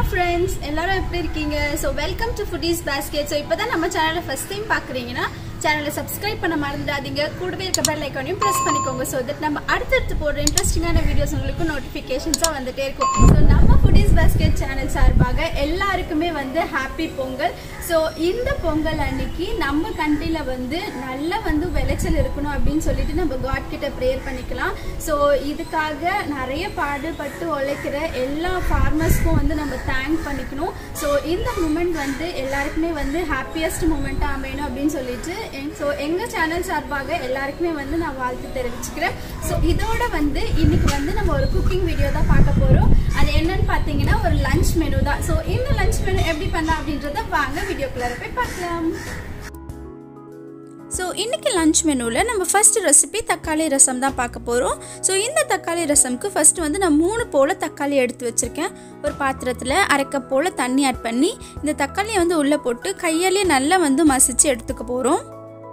friends எல்லாரும் எப்படி இருக்கீங்க so welcome to foodies basket so இப்போ தான் நம்ம சேனலை ஃபஸ்ட் டைம் பார்க்குறீங்கன்னா சேனலை சப்ஸ்கிரைப் பண்ண மறந்துடாதீங்க கூடவே இருக்க பெல் ஐக்கானையும் ப்ரெஸ் பண்ணிக்கோங்க ஸோ தட் நம்ம அடுத்தடுத்து போடுற இன்ட்ரெஸ்டிங்கான வீடியோஸ் உங்களுக்கு நோட்டிஃபிகேஷன்ஸாக வந்துட்டே இருக்கும் ஸோ நம்ம ஃபுட்டீஸ் பேஸ்கெட் சேனல் சார்பாக எல்லாருக்குமே வந்து ஹாப்பி பொங்கல் ஸோ இந்த பொங்கல் அன்னைக்கு நம்ம கண்ட்ரியில் வந்து நல்ல வந்து விளைச்சல் இருக்கணும் அப்படின்னு சொல்லிட்டு நம்ம காட் கிட்ட ப்ரேயர் பண்ணிக்கலாம் ஸோ இதுக்காக நிறைய பாடுபட்டு உழைக்கிற எல்லா ஃபார்மர்ஸ்க்கும் வந்து நம்ம தேங்க் பண்ணிக்கணும் ஸோ இந்த மூமெண்ட் வந்து எல்லாருக்குமே வந்து ஹாப்பியஸ்ட் மூமெண்ட்டாக அமையணும் அப்படின்னு சொல்லிட்டு ஸோ எங்கள் சேனல் சார்பாக எல்லாருக்குமே வந்து நான் வாழ்த்து தெரிவிச்சுக்கிறேன் ஸோ இதோட வந்து இன்னைக்கு வந்து நம்ம ஒரு குக்கிங் வீடியோ தான் பார்க்க போகிறோம் அது என்னன்னு பார்த்தீங்கன்னா ஒரு லஞ்ச் மெனு தான் ஸோ இந்த லஞ்ச் மெனு எப்படி பண்ணலாம் அப்படின்றத வாங்க வீடியோக்குள்ளார போய் பார்க்கலாம் ஸோ இன்றைக்கி லஞ்ச் மெனுவில் நம்ம ஃபஸ்ட் ரெசிபி தக்காளி ரசம் தான் பார்க்க போகிறோம் ஸோ இந்த தக்காளி ரசம்க்கு ஃபஸ்ட்டு வந்து நான் மூணு போல் தக்காளி எடுத்து வச்சுருக்கேன் ஒரு பாத்திரத்தில் அரை கப் போல் தண்ணி ஆட் பண்ணி இந்த தக்காளியை வந்து உள்ளே போட்டு கையாலே நல்லா வந்து மசிச்சு எடுத்துக்க போகிறோம்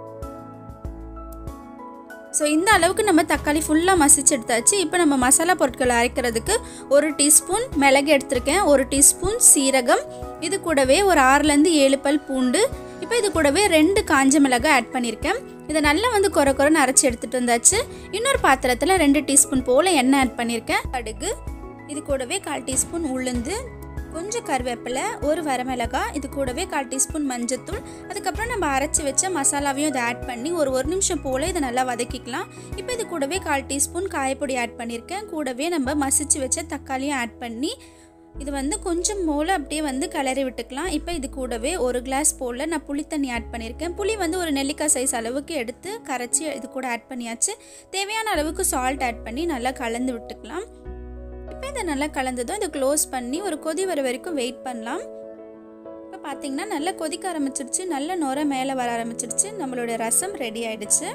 ஸோ இந்த அளவுக்கு நம்ம தக்காளி ஃபுல்லாக மசிச்சு எடுத்தாச்சு இப்போ நம்ம மசாலா பொருட்களை அரைக்கிறதுக்கு ஒரு டீஸ்பூன் மிளகு எடுத்திருக்கேன் ஒரு டீஸ்பூன் சீரகம் இது கூடவே ஒரு ஆறுலேருந்து ஏழு பல் பூண்டு இப்போ இது கூடவே ரெண்டு காஞ்ச மிளகாய் ஆட் பண்ணியிருக்கேன் இதை நல்லா வந்து குறை குறைன்னு அரைச்சி எடுத்துகிட்டு வந்தாச்சு இன்னொரு பாத்திரத்தில் ரெண்டு டீஸ்பூன் போல் எண்ணெய் ஆட் பண்ணியிருக்கேன் கடுகு இது கூடவே கால் டீஸ்பூன் உளுந்து கொஞ்சம் கருவேப்பிலை ஒரு வரமிளகாய் இது கூடவே கால் டீஸ்பூன் மஞ்சத்தூள் அதுக்கப்புறம் நம்ம அரைச்சி வச்ச மசாலாவையும் இதை ஆட் பண்ணி ஒரு ஒரு நிமிஷம் போல் இதை நல்லா வதக்கிக்கலாம் இப்போ இது கூடவே கால் டீஸ்பூன் காயப்பொடி ஆட் பண்ணியிருக்கேன் கூடவே நம்ம மசிச்சு வச்ச தக்காளியும் ஆட் பண்ணி இது வந்து கொஞ்சம் போல் அப்படியே வந்து கிளறி விட்டுக்கலாம் இப்போ இது கூடவே ஒரு கிளாஸ் போல் நான் புளி தண்ணி ஆட் பண்ணியிருக்கேன் புளி வந்து ஒரு நெல்லிக்காய் சைஸ் அளவுக்கு எடுத்து கரைச்சி இது கூட ஆட் பண்ணியாச்சு தேவையான அளவுக்கு சால்ட் ஆட் பண்ணி நல்லா கலந்து விட்டுக்கலாம் இப்போ இதை நல்லா கலந்ததும் இதை க்ளோஸ் பண்ணி ஒரு கொதி வர வரைக்கும் வெயிட் பண்ணலாம் இப்போ பார்த்தீங்கன்னா நல்லா கொதிக்க ஆரம்பிச்சிருச்சு நல்ல நுர மேலே வர ஆரம்பிச்சிருச்சு நம்மளோட ரசம் ரெடி ஆயிடுச்சு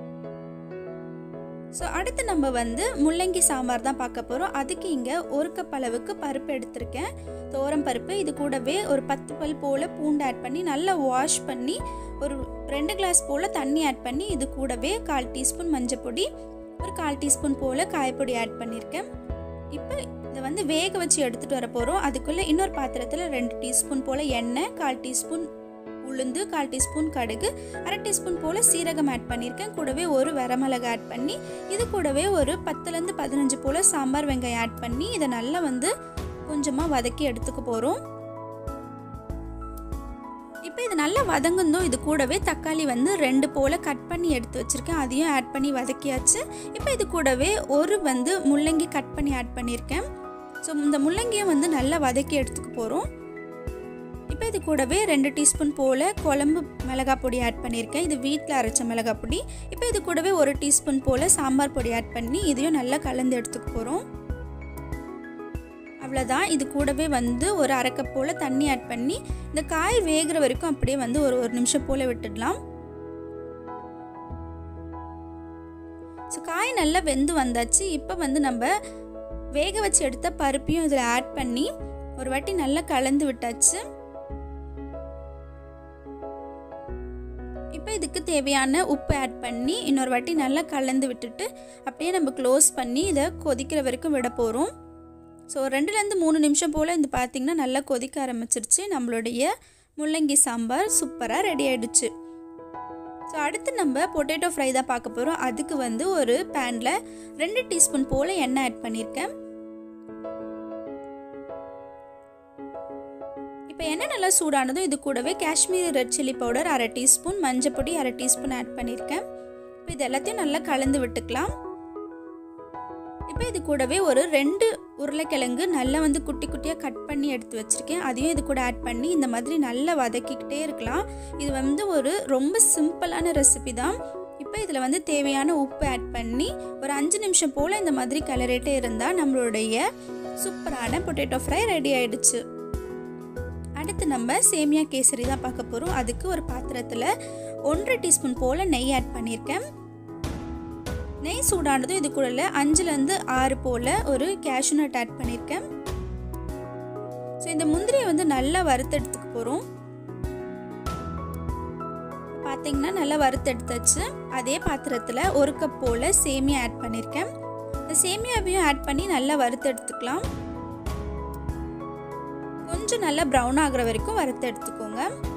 ஸோ அடுத்து நம்ம வந்து முள்ளங்கி சாம்பார் தான் பார்க்க போகிறோம் அதுக்கு இங்கே ஒரு கப் அளவுக்கு பருப்பு எடுத்திருக்கேன் தோரம் பருப்பு இது கூடவே ஒரு பத்து பல் போல் பூண்டு ஆட் பண்ணி நல்லா வாஷ் பண்ணி ஒரு ரெண்டு கிளாஸ் போல் தண்ணி ஆட் பண்ணி இது கூடவே கால் டீஸ்பூன் மஞ்சள் பொடி ஒரு கால் டீஸ்பூன் போல் காயப்பொடி ஆட் பண்ணியிருக்கேன் இப்போ இதை வந்து வேக வச்சு எடுத்துகிட்டு வர போகிறோம் அதுக்குள்ளே இன்னொரு பாத்திரத்தில் ரெண்டு டீஸ்பூன் போல் எண்ணெய் கால் டீஸ்பூன் உளுந்து கால் டீஸ்பூன் கடுகு அரை டீஸ்பூன் போல் சீரகம் ஆட் பண்ணியிருக்கேன் கூடவே ஒரு வரமிளகு ஆட் பண்ணி இது கூடவே ஒரு பத்துலேருந்து பதினஞ்சு போல் சாம்பார் வெங்காயம் ஆட் பண்ணி இதை நல்லா வந்து கொஞ்சமாக வதக்கி எடுத்துக்க போகிறோம் இப்போ இது நல்லா வதங்குந்தோம் இது கூடவே தக்காளி வந்து ரெண்டு போல் கட் பண்ணி எடுத்து வச்சுருக்கேன் அதையும் ஆட் பண்ணி வதக்கியாச்சு இப்போ இது கூடவே ஒரு வந்து முள்ளங்கி கட் பண்ணி ஆட் பண்ணியிருக்கேன் ஸோ இந்த முள்ளங்கியை வந்து நல்லா வதக்கி எடுத்துக்க போகிறோம் இப்போ இது கூடவே ரெண்டு டீஸ்பூன் போல் குழம்பு மிளகாய் பொடி ஆட் பண்ணியிருக்கேன் இது வீட்டில் அரைச்ச மிளகாய் பொடி இப்போ இது கூடவே ஒரு டீஸ்பூன் போல் சாம்பார் பொடி ஆட் பண்ணி இதையும் நல்லா கலந்து எடுத்துக்க போகிறோம் அவ்வளோதான் இது கூடவே வந்து ஒரு அரை கப் போல் தண்ணி ஆட் பண்ணி இந்த காய் வேகிற வரைக்கும் அப்படியே வந்து ஒரு ஒரு நிமிஷம் போல் விட்டுடலாம் ஸோ காய் நல்லா வெந்து வந்தாச்சு இப்போ வந்து நம்ம வேக வச்சு எடுத்த பருப்பையும் இதில் ஆட் பண்ணி ஒரு வாட்டி நல்லா கலந்து விட்டாச்சு இப்போ இதுக்கு தேவையான உப்பு ஆட் பண்ணி இன்னொரு வாட்டி நல்லா கலந்து விட்டுட்டு அப்படியே நம்ம க்ளோஸ் பண்ணி இதை கொதிக்கிற வரைக்கும் விட போகிறோம் ஸோ ரெண்டுலேருந்து மூணு நிமிஷம் போல் இந்த பார்த்திங்கன்னா நல்லா கொதிக்க ஆரம்பிச்சிருச்சு நம்மளுடைய முள்ளங்கி சாம்பார் சூப்பராக ரெடி ஆகிடுச்சு ஸோ அடுத்து நம்ம பொட்டேட்டோ ஃப்ரை தான் பார்க்க போகிறோம் அதுக்கு வந்து ஒரு பேனில் ரெண்டு டீஸ்பூன் போல் எண்ணெய் ஆட் பண்ணியிருக்கேன் இப்போ எண்ணெய் நல்லா சூடானதும் இது கூடவே காஷ்மீரி ரெட் சில்லி பவுடர் அரை டீஸ்பூன் மஞ்சள் பொடி அரை டீஸ்பூன் ஆட் பண்ணியிருக்கேன் இப்போ இது எல்லாத்தையும் நல்லா கலந்து விட்டுக்கலாம் இப்போ இது கூடவே ஒரு ரெண்டு உருளைக்கிழங்கு நல்லா வந்து குட்டி குட்டியாக கட் பண்ணி எடுத்து வச்சுருக்கேன் அதையும் இது கூட ஆட் பண்ணி இந்த மாதிரி நல்லா வதக்கிக்கிட்டே இருக்கலாம் இது வந்து ஒரு ரொம்ப சிம்பிளான ரெசிபி தான் இப்போ இதில் வந்து தேவையான உப்பு ஆட் பண்ணி ஒரு அஞ்சு நிமிஷம் போல் இந்த மாதிரி கலரிட்டே இருந்தால் நம்மளுடைய சூப்பரான பொட்டேட்டோ ஃப்ரை ரெடி ஆயிடுச்சு அடுத்து நம்ம சேமியா கேசரி தான் பார்க்க போகிறோம் அதுக்கு ஒரு பாத்திரத்தில் ஒன்றரை டீஸ்பூன் போல் நெய் ஆட் பண்ணியிருக்கேன் நெய் சூடானதும் இது கூட அஞ்சுலேருந்து ஆறு போல் ஒரு கேஷ்யூ நட் ஆட் பண்ணியிருக்கேன் ஸோ இந்த முந்திரியை வந்து நல்லா வறுத்தெடுத்துக்க போகிறோம் பார்த்தீங்கன்னா நல்லா வறுத்தெடுத்தாச்சு அதே பாத்திரத்தில் ஒரு கப் போல் சேமியா ஆட் பண்ணியிருக்கேன் இந்த சேமியாவையும் ஆட் பண்ணி நல்லா வறுத்தெடுத்துக்கலாம் கொஞ்சம் நல்லா ப்ரௌன் ஆகுற வரைக்கும் வறுத்து எடுத்துக்கோங்க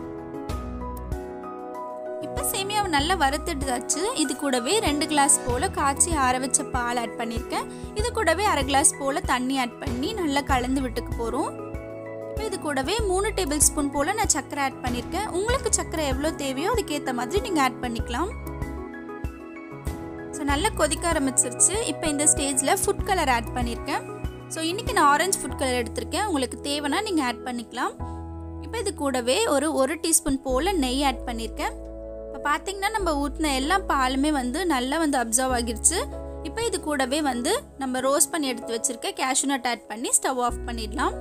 இப்போ சேமியாவை நல்லா வறுத்துட்டாச்சு இது கூடவே ரெண்டு கிளாஸ் போல் காய்ச்சி ஆற வச்ச பால் ஆட் பண்ணியிருக்கேன் இது கூடவே அரை கிளாஸ் போல் தண்ணி ஆட் பண்ணி நல்லா கலந்து விட்டுக்க போகிறோம் இப்போ இது கூடவே மூணு டேபிள் ஸ்பூன் போல் நான் சர்க்கரை ஆட் பண்ணியிருக்கேன் உங்களுக்கு சர்க்கரை எவ்வளோ தேவையோ அதுக்கேற்ற மாதிரி நீங்கள் ஆட் பண்ணிக்கலாம் ஸோ நல்லா கொதிக்க ஆரம்பிச்சிருச்சு இப்போ இந்த ஸ்டேஜில் ஃபுட் கலர் ஆட் பண்ணியிருக்கேன் ஸோ இன்றைக்கி நான் ஆரஞ்சு ஃபுட் கலர் எடுத்திருக்கேன் உங்களுக்கு தேவைன்னா நீங்கள் ஆட் பண்ணிக்கலாம் இப்போ இது கூடவே ஒரு ஒரு டீஸ்பூன் போல் நெய் ஆட் பண்ணியிருக்கேன் இப்போ பார்த்தீங்கன்னா நம்ம ஊற்றின எல்லா பாலுமே வந்து நல்லா வந்து அப்சர்வ் ஆகிருச்சு இப்போ இது கூடவே வந்து நம்ம ரோஸ்ட் பண்ணி எடுத்து வச்சுருக்க கேஷ்யூ நட் ஆட் பண்ணி ஸ்டவ் ஆஃப் பண்ணிடலாம்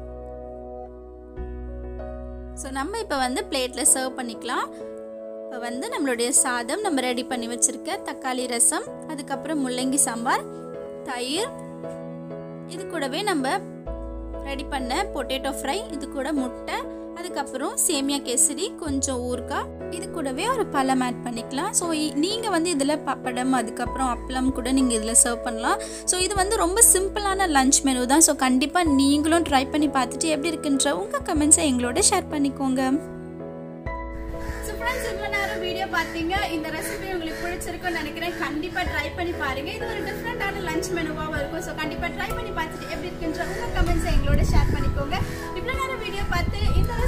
ஸோ நம்ம இப்போ வந்து பிளேட்டில் சர்வ் பண்ணிக்கலாம் இப்போ வந்து நம்மளுடைய சாதம் நம்ம ரெடி பண்ணி வச்சுருக்க தக்காளி ரசம் அதுக்கப்புறம் முள்ளங்கி சாம்பார் தயிர் இது கூடவே நம்ம ரெடி பண்ண பொட்டேட்டோ ஃப்ரை இது கூட முட்டை அதுக்கப்புறம் சேமியா கேசரி கொஞ்சம் ஊறுகாய் இது கூடவே ஒரு பழம் ஆட் பண்ணிக்கலாம் ஸோ நீங்கள் வந்து இதில் பப்படம் அதுக்கப்புறம் அப்பளம் கூட நீங்கள் இதில் சர்வ் பண்ணலாம் ஸோ இது வந்து ரொம்ப சிம்பிளான லஞ்ச் மெனு தான் ஸோ கண்டிப்பாக நீங்களும் ட்ரை பண்ணி பார்த்துட்டு எப்படி இருக்குன்ற உங்கள் கமெண்ட்ஸை எங்களோட ஷேர் பண்ணிக்கோங்க ஸோ ஃப்ரெண்ட்ஸ் இவ்வளோ நேரம் வீடியோ பார்த்தீங்க இந்த ரெசிபி உங்களுக்கு பிடிச்சிருக்கும்னு நினைக்கிறேன் கண்டிப்பாக ட்ரை பண்ணி பாருங்க இது ஒரு டிஃப்ரெண்டான லஞ்ச் மெனுவாகவும் இருக்கும் ஸோ கண்டிப்பாக ட்ரை பண்ணி பார்த்துட்டு எப்படி இருக்குன்ற உங்கள் கமெண்ட்ஸை எங்களோட ஷேர் பண்ணிக்கோங்க இவ்வளோ நேரம் வீடியோ பார்த்து இந்த